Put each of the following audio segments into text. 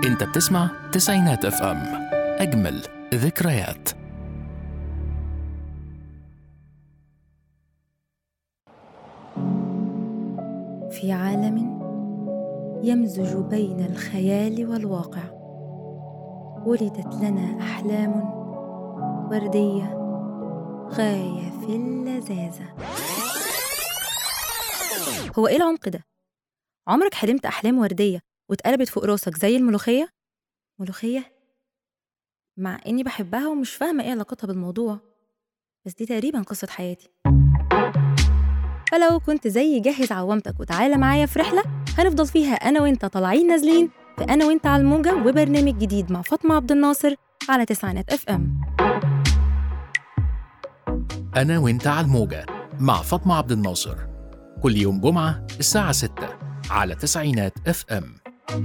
انت بتسمع تسعينات اف ام اجمل ذكريات في عالم يمزج بين الخيال والواقع ولدت لنا احلام ورديه غايه في اللذاذه هو ايه العمق ده عمرك حلمت احلام ورديه واتقلبت فوق راسك زي الملوخيه ملوخيه مع اني بحبها ومش فاهمه ايه علاقتها بالموضوع بس دي تقريبا قصه حياتي فلو كنت زي جهز عوامتك وتعالى معايا في رحلة هنفضل فيها أنا وأنت طالعين نازلين في أنا وأنت على الموجة وبرنامج جديد مع فاطمة عبد الناصر على تسعينات اف ام أنا وأنت على الموجة مع فاطمة عبد الناصر كل يوم جمعة الساعة 6 على تسعينات اف ام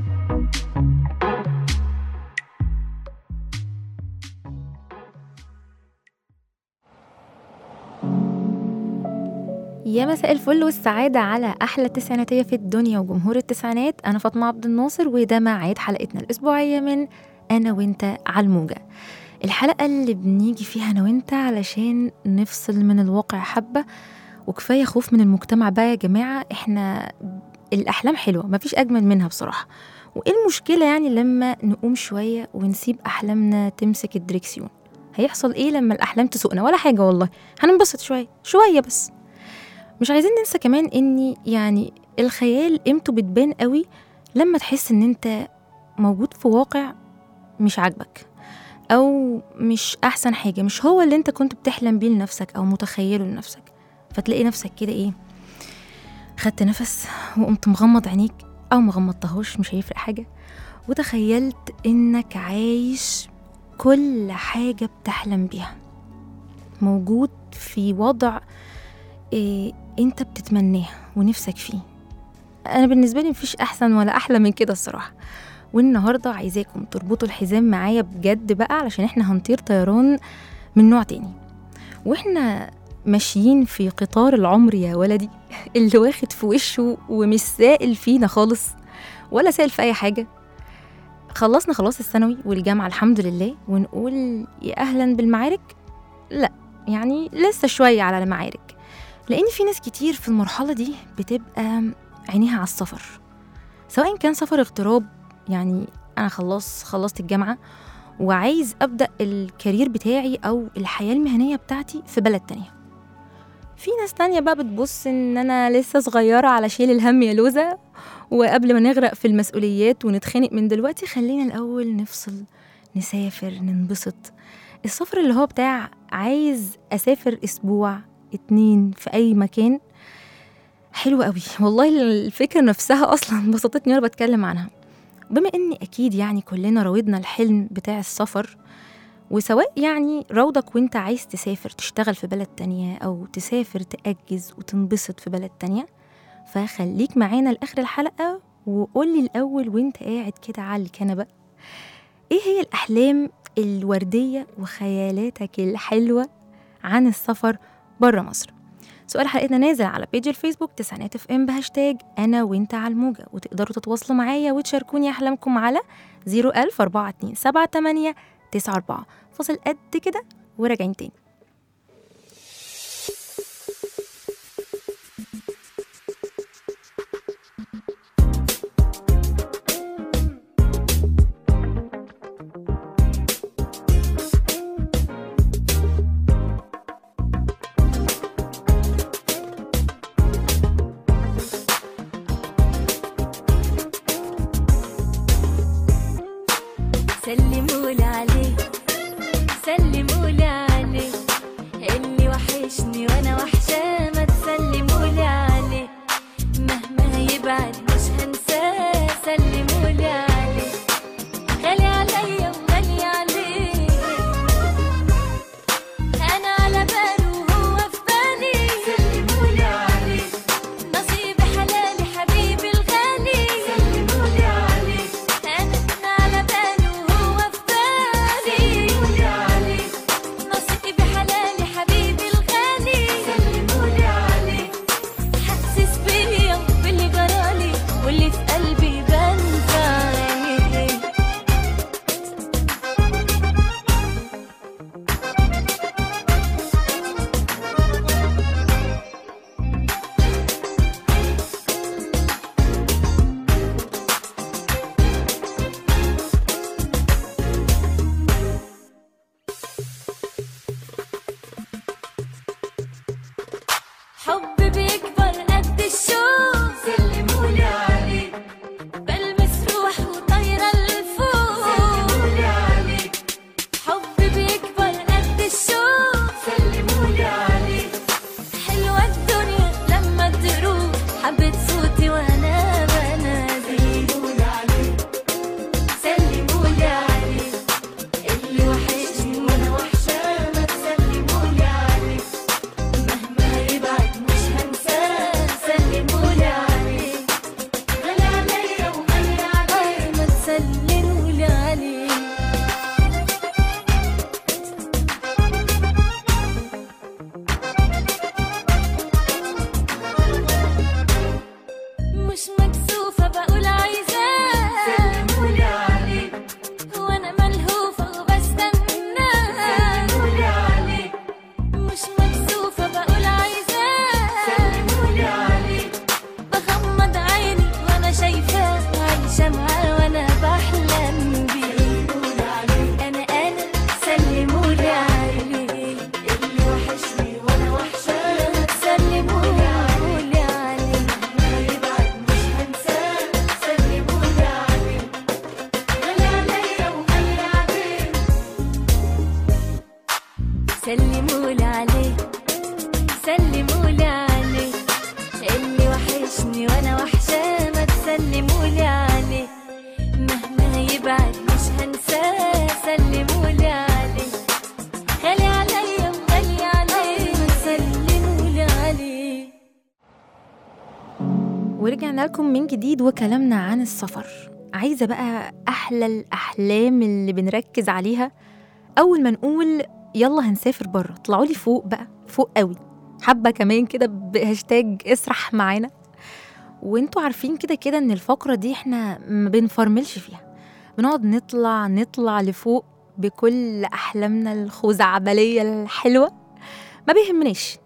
يا مساء الفل والسعادة على أحلى تسعيناتية في الدنيا وجمهور التسعينات أنا فاطمة عبد الناصر وده ميعاد حلقتنا الأسبوعية من أنا وأنت على الموجة الحلقة اللي بنيجي فيها أنا وأنت علشان نفصل من الواقع حبة وكفاية خوف من المجتمع بقى يا جماعة إحنا الأحلام حلوة مفيش أجمل منها بصراحة وإيه المشكلة يعني لما نقوم شوية ونسيب أحلامنا تمسك الدريكسيون هيحصل إيه لما الأحلام تسوقنا ولا حاجة والله هننبسط شوية شوية بس مش عايزين ننسى كمان اني يعني الخيال قيمته بتبان قوي لما تحس ان انت موجود في واقع مش عاجبك او مش احسن حاجه مش هو اللي انت كنت بتحلم بيه لنفسك او متخيله لنفسك فتلاقي نفسك كده ايه خدت نفس وقمت مغمض عينيك او مغمضتهوش مش هيفرق حاجه وتخيلت انك عايش كل حاجه بتحلم بيها موجود في وضع إيه انت بتتمناه ونفسك فيه انا بالنسبه لي مفيش احسن ولا احلى من كده الصراحه والنهارده عايزاكم تربطوا الحزام معايا بجد بقى علشان احنا هنطير طيران من نوع تاني واحنا ماشيين في قطار العمر يا ولدي اللي واخد في وشه ومش سائل فينا خالص ولا سائل في اي حاجه خلصنا خلاص الثانوي والجامعه الحمد لله ونقول يا اهلا بالمعارك لا يعني لسه شويه على المعارك لان في ناس كتير في المرحله دي بتبقى عينيها على السفر سواء كان سفر اغتراب يعني انا خلاص خلصت الجامعه وعايز ابدا الكارير بتاعي او الحياه المهنيه بتاعتي في بلد تانية في ناس تانية بقى بتبص ان انا لسه صغيره على شيل الهم يا لوزه وقبل ما نغرق في المسؤوليات ونتخانق من دلوقتي خلينا الاول نفصل نسافر ننبسط السفر اللي هو بتاع عايز اسافر اسبوع اتنين في اي مكان حلو قوي والله الفكره نفسها اصلا بسطتني وانا بتكلم عنها بما اني اكيد يعني كلنا راودنا الحلم بتاع السفر وسواء يعني راودك وانت عايز تسافر تشتغل في بلد تانية او تسافر تأجز وتنبسط في بلد تانية فخليك معانا لاخر الحلقه وقولي الاول وانت قاعد كده على الكنبه ايه هي الاحلام الورديه وخيالاتك الحلوه عن السفر بره مصر سؤال حلقتنا نازل على بيج الفيسبوك تسعينات اف ام بهاشتاج انا وانت على الموجه وتقدروا تتواصلوا معايا وتشاركوني احلامكم على 01000 42 78 94 فاصل قد كده وراجعين تاني سلموا لي عليه سلموا لي عليه ورجعنا لكم من جديد وكلامنا عن السفر عايزة بقى أحلى الأحلام اللي بنركز عليها أول ما نقول يلا هنسافر بره طلعوا لي فوق بقى فوق قوي حبة كمان كده بهاشتاج اسرح معانا وانتوا عارفين كده كده ان الفقرة دي احنا ما بنفرملش فيها بنقعد نطلع نطلع لفوق بكل أحلامنا الخزعبلية الحلوة ما بيهمناش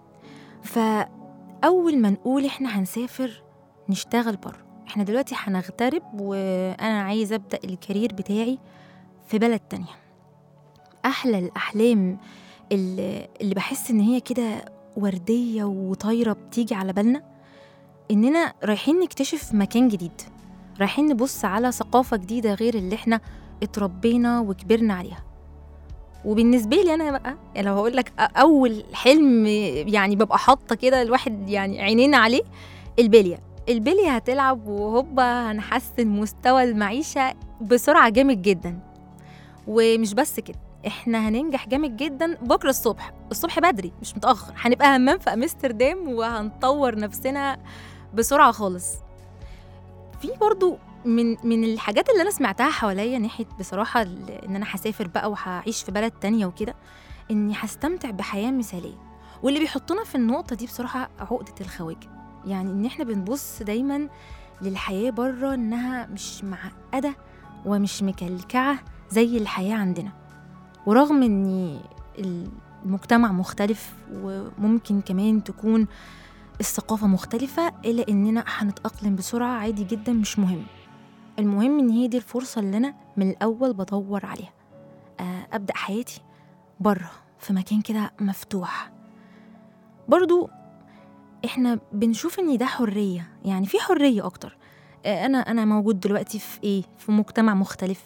فأول ما نقول احنا هنسافر نشتغل بره احنا دلوقتي هنغترب وانا عايزه ابدا الكارير بتاعي في بلد تانية احلى الاحلام اللي, اللي بحس ان هي كده ورديه وطايره بتيجي على بالنا اننا رايحين نكتشف مكان جديد رايحين نبص على ثقافه جديده غير اللي احنا اتربينا وكبرنا عليها وبالنسبه لي انا بقى يعني لو هقول لك اول حلم يعني ببقى حاطه كده الواحد يعني عينينا عليه البليه البلي هتلعب وهوبا هنحسن مستوى المعيشة بسرعة جامد جدا ومش بس كده احنا هننجح جامد جدا بكرة الصبح الصبح بدري مش متأخر هنبقى همام في أمستردام وهنطور نفسنا بسرعة خالص في برضو من من الحاجات اللي انا سمعتها حواليا ناحيه بصراحه ان انا هسافر بقى وهعيش في بلد تانية وكده اني هستمتع بحياه مثاليه واللي بيحطنا في النقطه دي بصراحه عقده الخواجه يعني ان احنا بنبص دايما للحياه بره انها مش معقده ومش مكلكعه زي الحياه عندنا ورغم ان المجتمع مختلف وممكن كمان تكون الثقافه مختلفه الا اننا هنتاقلم بسرعه عادي جدا مش مهم المهم ان هي دي الفرصه اللي انا من الاول بدور عليها ابدا حياتي بره في مكان كده مفتوح برضو احنا بنشوف ان ده حريه يعني في حريه اكتر انا انا موجود دلوقتي في ايه في مجتمع مختلف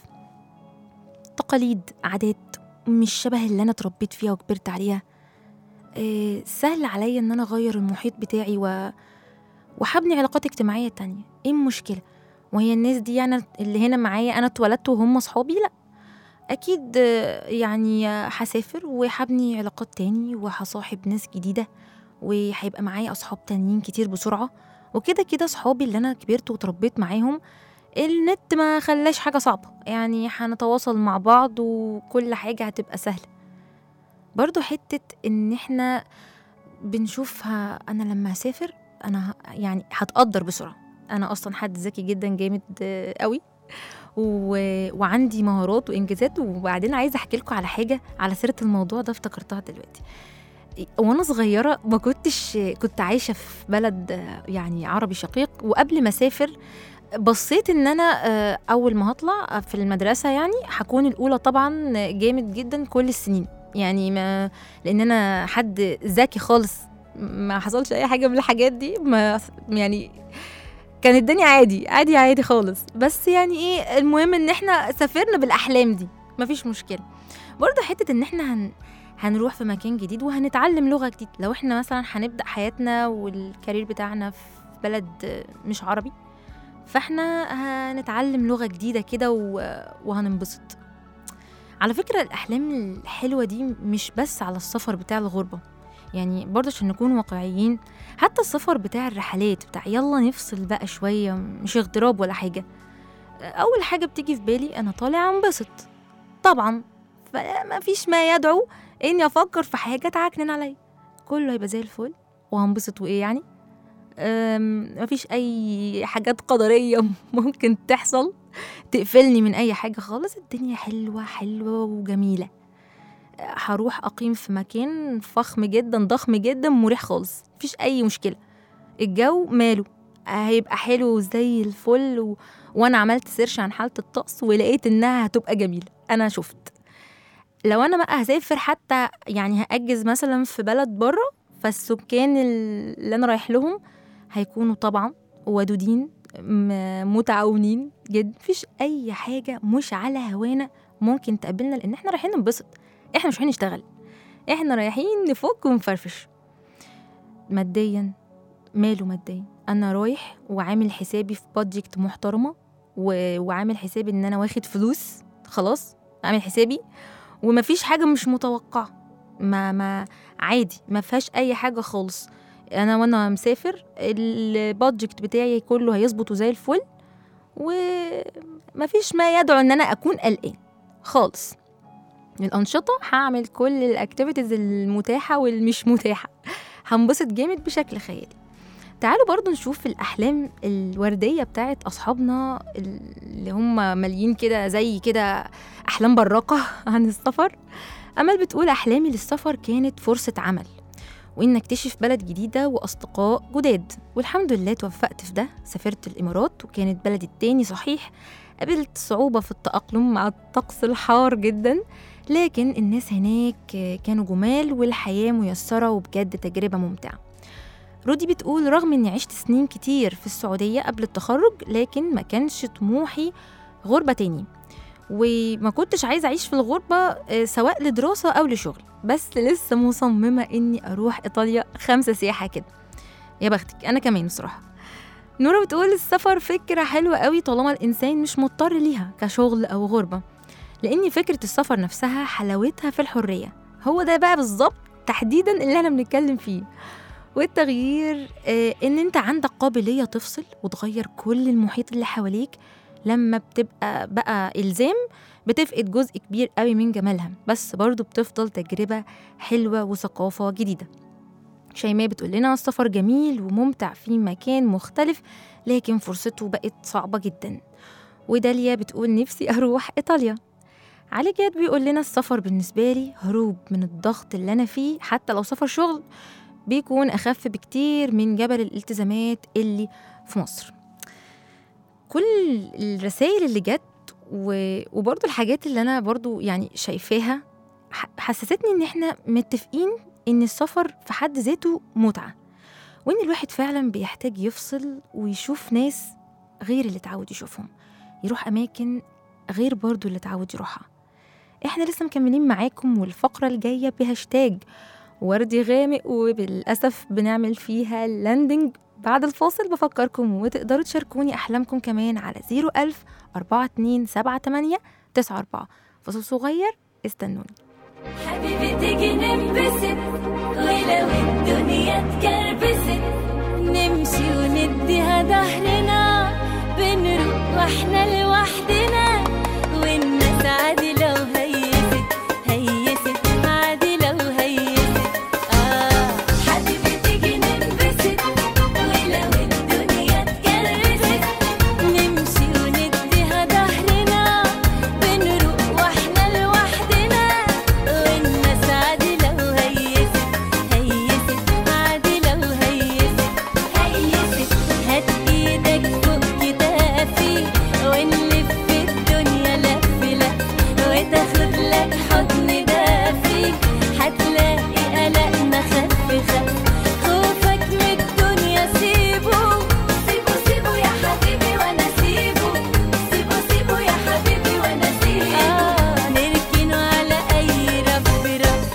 تقاليد عادات مش شبه اللي انا اتربيت فيها وكبرت عليها إيه سهل عليا ان انا اغير المحيط بتاعي و... وحبني علاقات اجتماعيه تانية ايه المشكله وهي الناس دي يعني اللي هنا معايا انا اتولدت وهم صحابي لا اكيد يعني هسافر وهبني علاقات تاني وهصاحب ناس جديده وهيبقى معايا اصحاب تانيين كتير بسرعه وكده كده صحابي اللي انا كبرت وتربيت معاهم النت ما خلاش حاجه صعبه يعني هنتواصل مع بعض وكل حاجه هتبقى سهله برضو حته ان احنا بنشوفها انا لما هسافر انا يعني هتقدر بسرعه انا اصلا حد ذكي جدا جامد قوي و... وعندي مهارات وانجازات وبعدين عايزه احكي لكم على حاجه على سيره الموضوع ده افتكرتها دلوقتي وانا صغيره ما كنتش كنت عايشه في بلد يعني عربي شقيق وقبل ما اسافر بصيت ان انا اول ما هطلع في المدرسه يعني هكون الاولى طبعا جامد جدا كل السنين يعني ما لان انا حد ذكي خالص ما حصلش اي حاجه من الحاجات دي ما يعني كان الدنيا عادي عادي عادي خالص بس يعني ايه المهم ان احنا سافرنا بالاحلام دي مفيش مشكله برضه حته ان احنا هن هنروح في مكان جديد وهنتعلم لغه جديد لو احنا مثلا هنبدا حياتنا والكارير بتاعنا في بلد مش عربي فاحنا هنتعلم لغه جديده كده وهننبسط على فكره الاحلام الحلوه دي مش بس على السفر بتاع الغربه يعني برضه عشان نكون واقعيين حتى السفر بتاع الرحلات بتاع يلا نفصل بقى شويه مش اغتراب ولا حاجه اول حاجه بتيجي في بالي انا طالع انبسط طبعا فما فيش ما يدعو اني افكر في حاجه تعكنن عليا كله هيبقى زي الفل وهنبسط وايه يعني مفيش اي حاجات قدريه ممكن تحصل تقفلني من اي حاجه خالص الدنيا حلوه حلوه وجميله هروح اقيم في مكان فخم جدا ضخم جدا مريح خالص مفيش اي مشكله الجو ماله هيبقى حلو زي الفل و... وانا عملت سيرش عن حاله الطقس ولقيت انها هتبقى جميله انا شفت لو انا بقى هسافر حتى يعني هاجز مثلا في بلد بره فالسكان اللي انا رايح لهم هيكونوا طبعا ودودين متعاونين جدا مفيش اي حاجه مش على هوانا ممكن تقابلنا لان احنا رايحين ننبسط احنا مش رايحين نشتغل احنا رايحين نفك ونفرفش ماديا ماله ماديا انا رايح وعامل حسابي في بادجت محترمه و... وعامل حسابي ان انا واخد فلوس خلاص عامل حسابي ومفيش حاجه مش متوقعه ما ما عادي ما فيهاش اي حاجه خالص انا وانا مسافر البادجت بتاعي كله هيظبط وزي الفل ومفيش ما يدعو ان انا اكون قلقان خالص الانشطه هعمل كل الاكتيفيتيز المتاحه والمش متاحه هنبسط جامد بشكل خيالي تعالوا برضو نشوف الأحلام الوردية بتاعت أصحابنا اللي هم ماليين كده زي كده أحلام براقة عن السفر أمل بتقول أحلامي للسفر كانت فرصة عمل وإن أكتشف بلد جديدة وأصدقاء جداد والحمد لله توفقت في ده سافرت الإمارات وكانت بلدي التاني صحيح قابلت صعوبة في التأقلم مع الطقس الحار جدا لكن الناس هناك كانوا جمال والحياة ميسرة وبجد تجربة ممتعة رودي بتقول رغم اني عشت سنين كتير في السعودية قبل التخرج لكن ما كانش طموحي غربة تاني وما كنتش عايزة أعيش في الغربة آه، سواء لدراسة أو لشغل بس لسه مصممة إني أروح إيطاليا خمسة سياحة كده يا بختك أنا كمان بصراحة نورة بتقول السفر فكرة حلوة قوي طالما الإنسان مش مضطر ليها كشغل أو غربة لأن فكرة السفر نفسها حلاوتها في الحرية هو ده بقى بالظبط تحديدا اللي احنا بنتكلم فيه والتغيير آه، ان انت عندك قابليه تفصل وتغير كل المحيط اللي حواليك لما بتبقى بقى الزام بتفقد جزء كبير قوي من جمالها بس برضو بتفضل تجربه حلوه وثقافه جديده شيماء بتقول لنا السفر جميل وممتع في مكان مختلف لكن فرصته بقت صعبه جدا وداليا بتقول نفسي اروح ايطاليا علي جاد بيقول لنا السفر بالنسبه لي هروب من الضغط اللي انا فيه حتى لو سفر شغل بيكون أخف بكتير من جبل الالتزامات اللي في مصر كل الرسائل اللي جت و... وبرضو الحاجات اللي أنا برضو يعني شايفاها ح- حسستني إن إحنا متفقين إن السفر في حد ذاته متعة وإن الواحد فعلا بيحتاج يفصل ويشوف ناس غير اللي اتعود يشوفهم يروح أماكن غير برضو اللي اتعود يروحها احنا لسه مكملين معاكم والفقرة الجاية بهاشتاج وردي غامق وبالأسف بنعمل فيها لاندنج بعد الفاصل بفكركم وتقدروا تشاركوني أحلامكم كمان على 01000 4278 94 فاصل صغير استنوني حبيبي تيجي ننبسط ولو الدنيا اتكربست نمشي ونديها ظهرنا بنروح واحنا لوحدنا والناس عادي لو هيست هيست عادي لو هيست آه حبيبي تيجي ننبسط ولو الدنيا اتكربست نمشي ونديها ظهرنا بنروح واحنا لوحدنا والناس عادي لو هيست هيست عادي لو هيست هيست هات ايدك فوق كتافي ونلف الدنيا لف لف وتاخد لك حضن دافي هتلاقي قلقنا خف خف خوفك من الدنيا سيبه سيبه سيبه يا حبيبي وانا سيبه سيبه سيبه يا حبيبي وانا سيبه آه نركنه على اي رف رف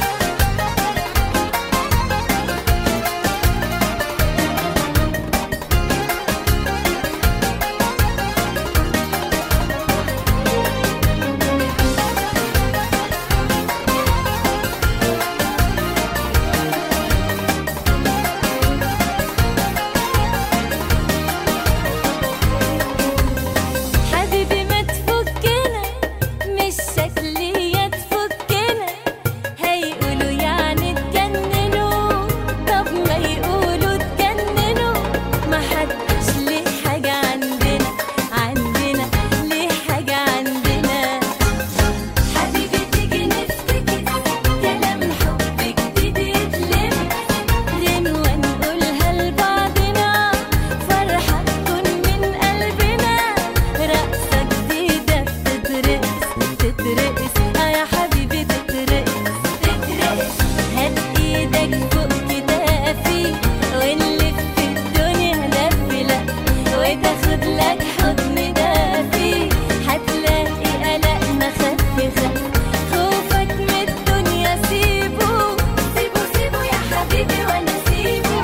حبيبي ما تفكنا مش شكلية تفكنا هيقولوا يعني اتجننوا طب ما يقولوا اتجننوا ما حدش ليه حاجة عندنا عندنا ليه حاجة عندنا حبيبي تيجي نفتكر كلام حب جديد يتلم غنوة نقولها لبعضنا فرحة تكون من قلبنا رقصة جديدة بتترقص تترقص اه يا حبيبي تترقص تترقص هات ايدك فوق كتافي ونلف الدنيا لف لف وتاخد لك حضن دافي هتلاقي قلقنا خف خف خوفك من الدنيا سيبه سيبه سيبه يا حبيبي وانا سيبه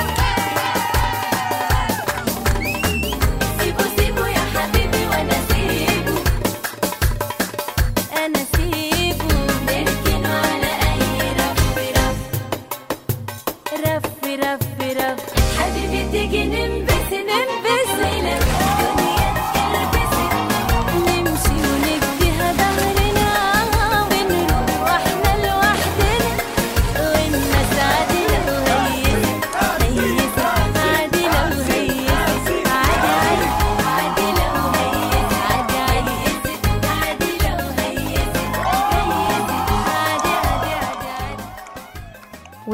سيبه سيبه يا حبيبي وانا سيبه انا سيبه نركنه على اي رف رف رف رف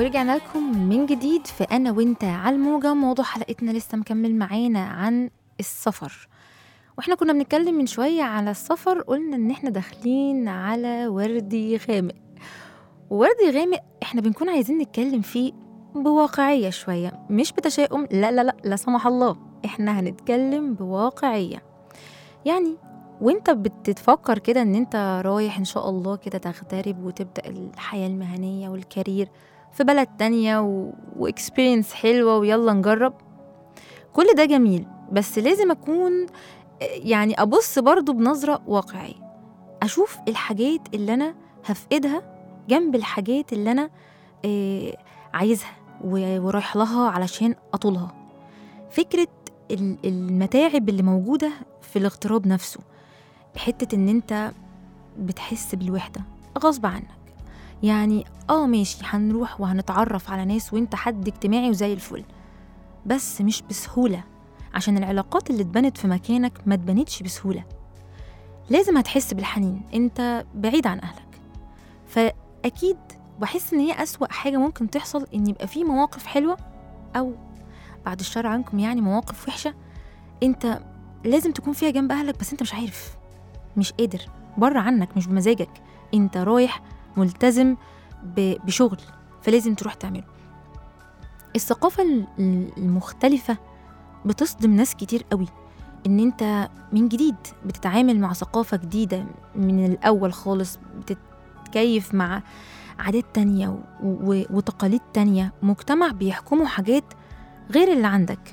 ورجعنا لكم من جديد في أنا وأنت على الموجة موضوع حلقتنا لسه مكمل معانا عن السفر واحنا كنا بنتكلم من شوية على السفر قلنا إن احنا داخلين على وردي غامق ووردي غامق احنا بنكون عايزين نتكلم فيه بواقعية شوية مش بتشاؤم لا لا لا لا سمح الله احنا هنتكلم بواقعية يعني وانت بتتفكر كده ان انت رايح ان شاء الله كده تغترب وتبدأ الحياة المهنية والكارير في بلد تانية و... واكسبيرينس حلوة ويلا نجرب كل ده جميل بس لازم أكون يعني أبص برضو بنظرة واقعية أشوف الحاجات اللي أنا هفقدها جنب الحاجات اللي أنا آه، عايزها و- ورايح لها علشان أطولها فكرة ال- المتاعب اللي موجودة في الاغتراب نفسه حتة إن أنت بتحس بالوحدة غصب عنك يعني اه ماشي هنروح وهنتعرف على ناس وانت حد اجتماعي وزي الفل بس مش بسهولة عشان العلاقات اللي اتبنت في مكانك ما اتبنتش بسهولة لازم هتحس بالحنين انت بعيد عن اهلك فاكيد بحس ان هي اسوأ حاجة ممكن تحصل ان يبقى في مواقف حلوة او بعد الشر عنكم يعني مواقف وحشة انت لازم تكون فيها جنب اهلك بس انت مش عارف مش قادر بره عنك مش بمزاجك انت رايح ملتزم ب- بشغل فلازم تروح تعمله الثقافة ال- ال- المختلفة بتصدم ناس كتير قوي ان انت من جديد بتتعامل مع ثقافة جديدة من الأول خالص بتتكيف مع عادات تانية و- و- وتقاليد تانية مجتمع بيحكموا حاجات غير اللي عندك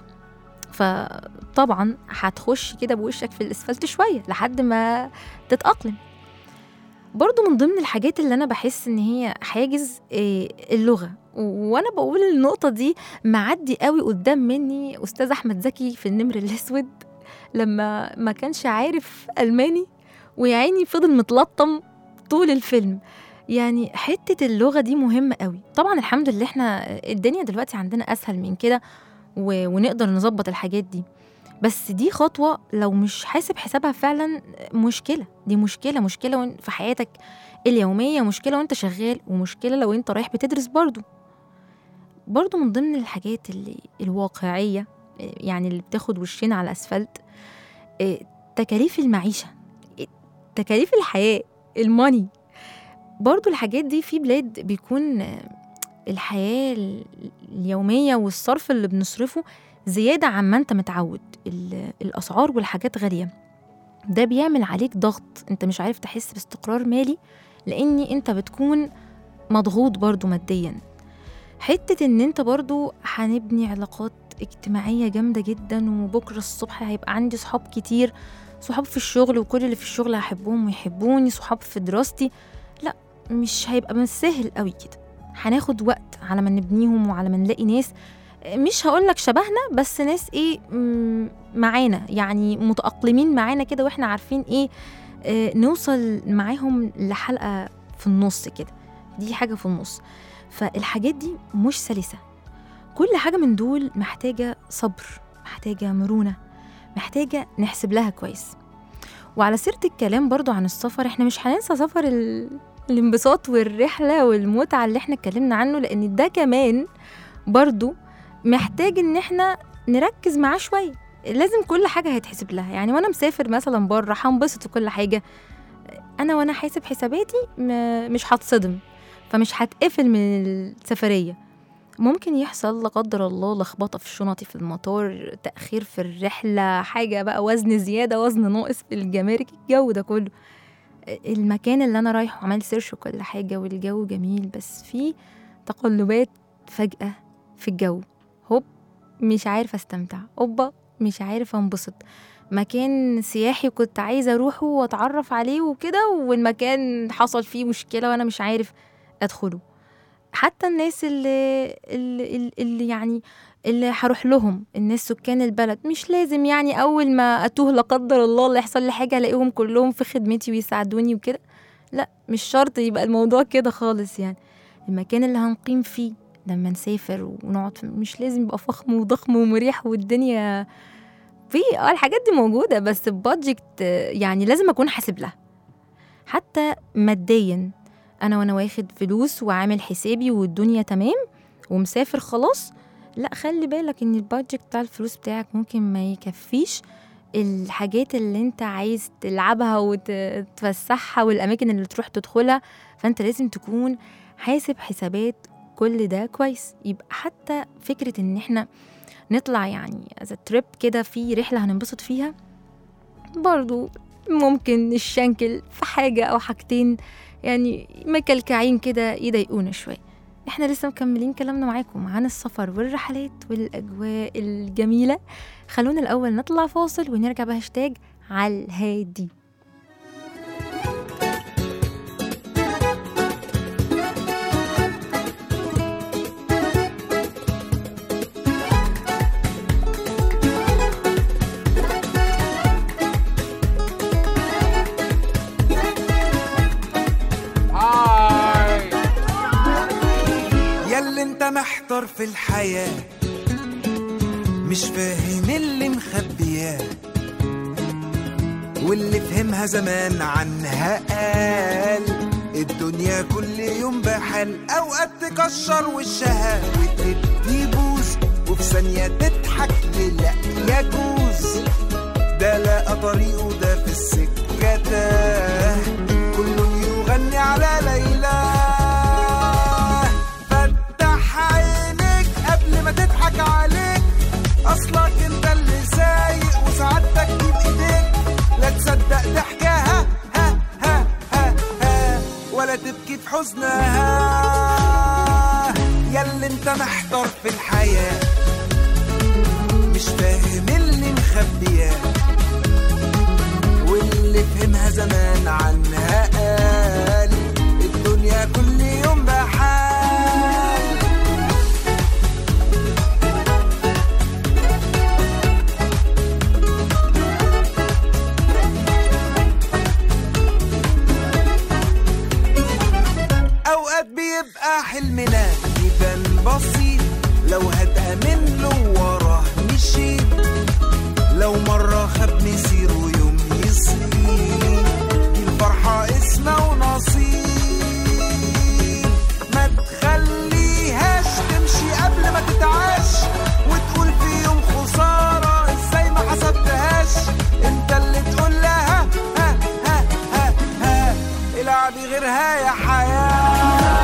فطبعا هتخش كده بوشك في الاسفلت شوية لحد ما تتأقلم برضو من ضمن الحاجات اللي انا بحس ان هي حاجز إيه، اللغه و- وانا بقول النقطه دي معدي قوي قدام مني استاذ احمد زكي في النمر الاسود لما ما كانش عارف الماني ويا عيني فضل متلطم طول الفيلم يعني حته اللغه دي مهمه قوي طبعا الحمد لله احنا الدنيا دلوقتي عندنا اسهل من كده و- ونقدر نظبط الحاجات دي بس دي خطوه لو مش حاسب حسابها فعلا مشكله دي مشكله مشكله وإن- في حياتك اليوميه مشكله وانت شغال ومشكله لو انت رايح بتدرس برضو برضو من ضمن الحاجات اللي الواقعيه يعني اللي بتاخد وشنا على الاسفلت إيه، تكاليف المعيشه إيه، تكاليف الحياه الماني برضو الحاجات دي في بلاد بيكون آه، الحياه ال- اليوميه والصرف اللي بنصرفه زياده عن ما انت متعود ال- الاسعار والحاجات غاليه ده بيعمل عليك ضغط انت مش عارف تحس باستقرار مالي لاني انت بتكون مضغوط برضو ماديا حتة ان انت برضو هنبني علاقات اجتماعية جامدة جدا وبكرة الصبح هيبقى عندي صحاب كتير صحاب في الشغل وكل اللي في الشغل هحبهم ويحبوني صحاب في دراستي لا مش هيبقى من سهل قوي كده هناخد وقت على ما نبنيهم وعلى ما نلاقي ناس مش هقولك شبهنا بس ناس ايه مم، معانا يعني متأقلمين معانا كده واحنا عارفين ايه آه، نوصل معاهم لحلقة في النص كده دي حاجة في النص فالحاجات دي مش سلسة كل حاجة من دول محتاجة صبر محتاجة مرونة محتاجة نحسب لها كويس وعلى سيرة الكلام برضو عن السفر احنا مش هننسى سفر ال... الانبساط والرحلة والمتعة اللي احنا اتكلمنا عنه لأن ده كمان برضو محتاج ان احنا نركز معاه شوية لازم كل حاجة هيتحسب لها يعني وانا مسافر مثلا بره هنبسط وكل حاجة انا وانا حاسب حساباتي م- مش هتصدم فمش هتقفل من السفرية ممكن يحصل لا قدر الله لخبطة في شنطي في المطار تأخير في الرحلة حاجة بقى وزن زيادة وزن ناقص في الجمارك الجو ده كله المكان اللي أنا رايحه عمل سيرش وكل حاجة والجو جميل بس في تقلبات فجأة في الجو هوب مش عارفة استمتع هوبا مش عارفة انبسط مكان سياحي كنت عايزة أروحه وأتعرف عليه وكده والمكان حصل فيه مشكلة وأنا مش عارف أدخله حتى الناس اللي, اللي, اللي يعني اللي هروح لهم الناس سكان البلد مش لازم يعني أول ما أتوه لا قدر الله اللي يحصل لي حاجة ألاقيهم كلهم في خدمتي ويساعدوني وكده لا مش شرط يبقى الموضوع كده خالص يعني المكان اللي هنقيم فيه لما نسافر ونقعد في مش لازم يبقى فخم وضخم ومريح والدنيا في اه الحاجات دي موجودة بس بادجت يعني لازم أكون حاسب لها حتى ماديا أنا وأنا واخد فلوس وعامل حسابي والدنيا تمام ومسافر خلاص لا خلي بالك ان البادجت بتاع الفلوس بتاعك ممكن ما يكفيش الحاجات اللي انت عايز تلعبها وتتفسحها والاماكن اللي تروح تدخلها فانت لازم تكون حاسب حسابات كل ده كويس يبقى حتى فكرة ان احنا نطلع يعني از تريب كده في رحلة هننبسط فيها برضو ممكن نشنكل في حاجة أو حاجتين يعني مكلكعين كده يضايقونا شوية احنا لسه مكملين كلامنا معاكم عن السفر والرحلات والأجواء الجميلة خلونا الأول نطلع فاصل ونرجع بهاشتاج على الهادي ياللي انت محتار في الحياة مش فاهم اللي مخبياه واللي فهمها زمان عنها قال الدنيا كل يوم بحال اوقات تكشر وشها وتدي بوز وفي ثانية تضحك لا يجوز ده لقى طريقه ده في السكة تاه كل يغني على ليلى فتح عينيك قبل ما تضحك عليك اصلك انت اللي سايق وسعادتك دي بايديك لا تصدق ضحكها ها ها ها ها ولا تبكي في حزنها ياللي انت محتار في الحياه مش فاهم اللي مخبياه واللي فهمها زمان عنها قال الدنيا كل يوم بحال اوقات بيبقى حلمنا يبان بسيط لو هتأمن له وراه مشيت لو مرة خاب مسيره يوم يصير دي الفرحة اسمه ونصيب ما تخليهاش تمشي قبل ما تتعاش وتقول في يوم خسارة ازاي ما حسبتهاش انت اللي تقول لها ها ها ها ها العبي غيرها يا حياه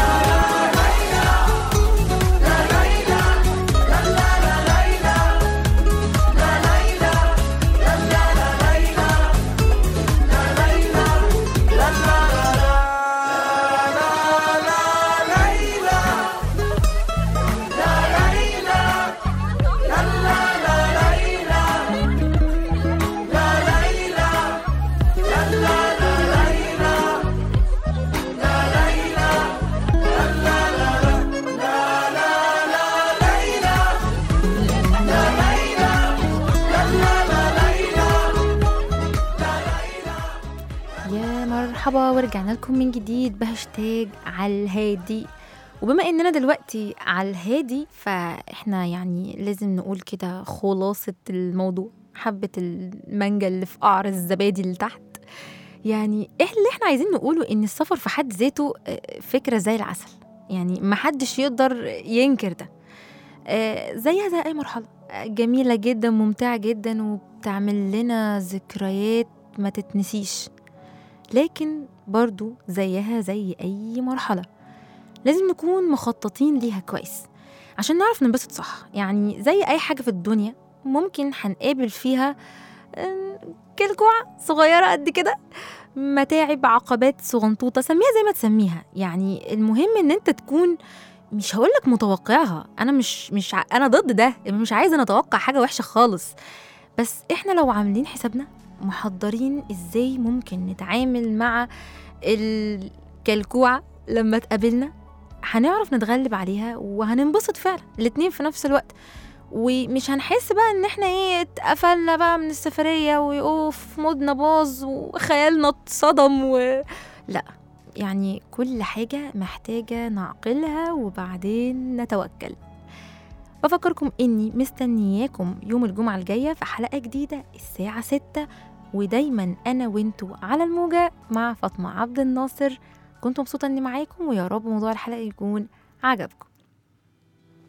يا مرحبا ورجعنا لكم من جديد بهاشتاج على الهادي وبما اننا دلوقتي على الهادي فاحنا يعني لازم نقول كده خلاصة الموضوع حبة المانجا اللي في قعر الزبادي اللي تحت يعني إيه اللي احنا عايزين نقوله ان السفر في حد ذاته آه، فكرة زي العسل يعني محدش يقدر ينكر ده آه، زيها زي اي مرحلة آه، جميلة جدا ممتعة جدا وبتعمل لنا ذكريات ما تتنسيش لكن برضو زيها زي أي مرحلة لازم نكون مخططين ليها كويس عشان نعرف ننبسط صح يعني زي أي حاجة في الدنيا ممكن هنقابل فيها آه، كلكوعة صغيرة قد كده متاعب عقبات صغنطوطة سميها زي ما تسميها يعني المهم ان انت تكون مش هقولك متوقعها انا مش مش ع... انا ضد ده مش عايزه نتوقع حاجه وحشه خالص بس احنا لو عاملين حسابنا محضرين ازاي ممكن نتعامل مع الكلكوعة لما تقابلنا هنعرف نتغلب عليها وهننبسط فعلا الاتنين في نفس الوقت ومش هنحس بقى ان احنا ايه اتقفلنا بقى من السفرية ويقوف مودنا باظ وخيالنا اتصدم و... لا يعني كل حاجة محتاجة نعقلها وبعدين نتوكل بفكركم اني مستنياكم يوم الجمعة الجاية في حلقة جديدة الساعة ستة ودايما انا وانتوا على الموجة مع فاطمة عبد الناصر كنت مبسوطة اني معاكم ويا رب موضوع الحلقة يكون عجبكم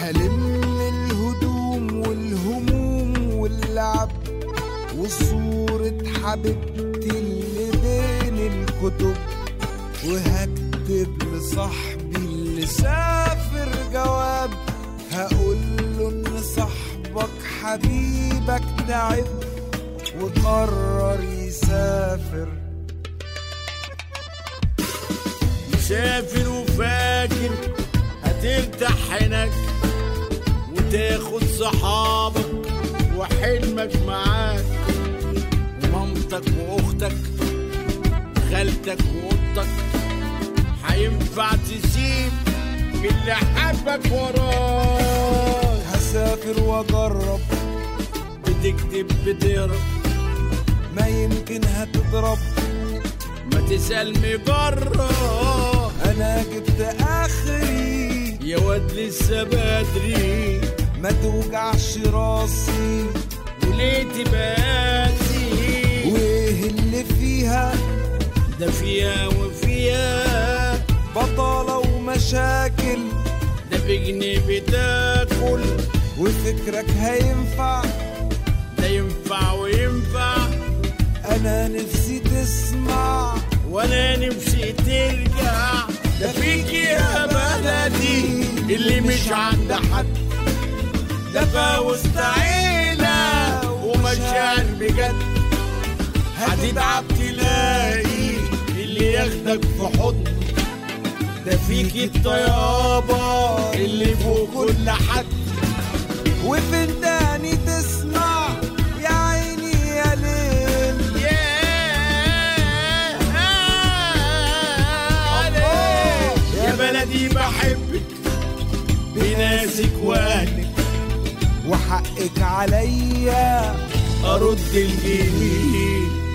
هلم الهدوم والهموم واللعب وصورة حبيبتي اللي بين الكتب وهكتب لصاحبي اللي سافر جواب هقول له ان صاحبك حبيبك تعب وقرر يسافر مسافر وفاكر هترتاح هناك وتاخد صحابك وحلمك معاك ومامتك واختك وخالتك واختك هينفع تسيب اللي حبك وراك هسافر واجرب بتكتب بتهرب ما يمكن هتضرب ما تسأل مجرب انا جبت اخري يا واد لسه بدري ما توجعش راسي وليه تباتي وايه اللي فيها ده فيها وفيها بطالة ومشاكل ده بجنيه بتاكل وفكرك هينفع ده ينفع وينفع انا نفسي تسمع وانا نفسي ترجع ده فيك يا بلدي اللي مش عند حد ده فوسط عيلة ومشاعر بجد هتتعب تلاقي اللي ياخدك في حضن ده فيك الطيابة اللي فوق كل حد وفين تاني تسمع يا عيني يا ليل يا بلدي بحبك بناسك واهلك وحقك عليا ارد الجميل